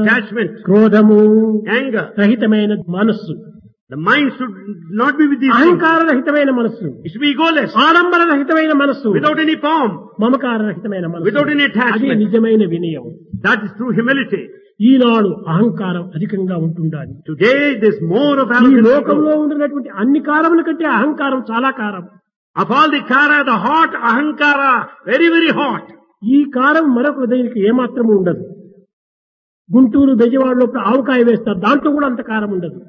attachment, క్రోధము anger. రహితమైన మనస్సు The mind should not be with these things. అహంకార రహితమైన మనస్సు It should be egoless, ఆడంబర రహితమైన మనస్సు without any form. మమకార రహితమైన మనస్సు Without any attachment. అదే నిజమైన వినయం That is true humility. ఈనాడు అహంకారం అధికంగా ఉంటుండాలి Today, there's more of ఈ arrogance. లోకంలో ఉండినటువంటి అన్ని కారముల కంటే అహంకారం చాలా కారం Of all the kara, the hot ahankara, very, very hot. ఈ కారం మరొక దీనికి ఏమాత్రము ఉండదు గుంటూరు బెజవాడ లోపల ఆవకాయ వేస్తారు దాంట్లో కూడా అంత కారం ఉండదు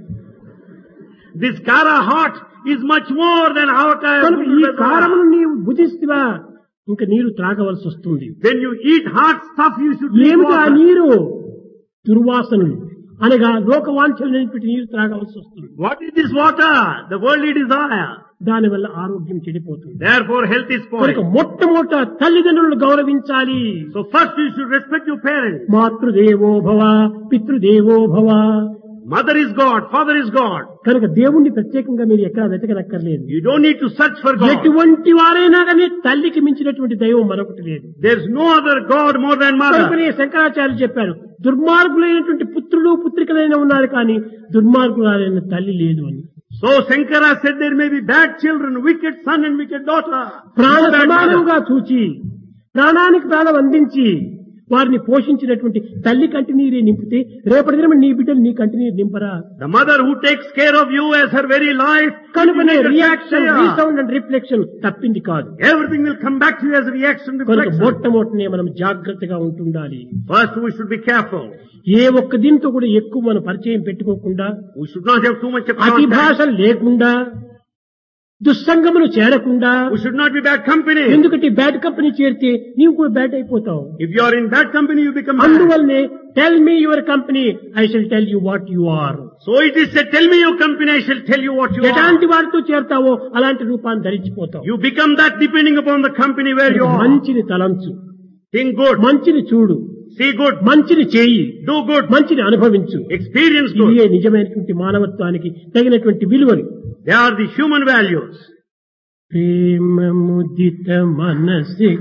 This kara hot is much more than avakaya. కనుక ఈ కారమును నీవు భుజిస్తువా ఇంకా నీరు త్రాగవలసి వస్తుంది When you eat hot stuff, you should drink ఏమిటి ఆ water. నీరు దుర్వాసనలు అనగా లోకవాంఛలు నిలిపి నీరు త్రాగవలసి వస్తుంది What is this water? The worldly desire. దానివల్ల ఆరోగ్యం చెడిపోతుంది Therefore, health is కనుక spoiled. మొట్టమొదట తల్లిదండ్రులను గౌరవించాలి So first you should respect your parents. మాతృదేవో భవ పితృదేవో భవ Mother is God, father is God. కనుక దేవుణ్ణి ప్రత్యేకంగా మీరు ఎక్కడ వెతకనక్కర్లేదు You don't need to search for God. ఎటువంటి వారైనా కానీ తల్లికి మించినటువంటి దైవం మరొకటి లేదు There's no other God more than mother. కనుకనే శంకరాచార్యులు చెప్పారు దుర్మార్గులైనటువంటి పుత్రులు పుత్రికలైన ఉన్నారు కానీ దుర్మార్గులైన తల్లి లేదు అని So Shankara said there may be bad children, wicked son and wicked daughter. ప్రాణ No bad mother. సమానంగా చూచి ప్రాణానికి ప్రాణం అందించి వారిని పోషించినటువంటి తల్లి కంటి నీరే నింపితే రేపటి దినం నీ బిడ్డలు నీ కంటి నీరు నింపరా The mother who takes care of you as her very life. కనుకనే will be reaction Shreya. Resound and reflection తప్పింది కాదు Everything will come back to you as a reaction కనుక reflection. మొట్టమొదటినే మనం జాగ్రత్తగా ఉంటుండాలి First we should be careful. ఏ ఒక్క దీంతో కూడా ఎక్కువ మనం పరిచయం పెట్టుకోకుండా We should not have too much of అతి contact. భాష లేకుండా దుస్సంగములు చేరకుండా We should not be bad company. ఎందుకంటే బ్యాడ్ కంపెనీ చేరితే నీవు కూడా బ్యాడ్ అయిపోతావు If you are in bad company, you become bad. అందువల్లనే tell me your company I shall tell you what you are So it is said, tell me your company, I shall tell you what you are. ఎలాంటి వారితో చేరతావో అలాంటి రూపాన్ని ధరించిపోతావు You become that depending upon the company where you are. మంచిని తలంచు Think good, మంచిని చూడు see good, మంచిని చేయి do good, మంచిని అనుభవించు experience good. ఇవే నిజమైనటువంటి మానవత్వానికి తగినటువంటి విలువలు They are the human values. ప్రేమ ముదిత మనసి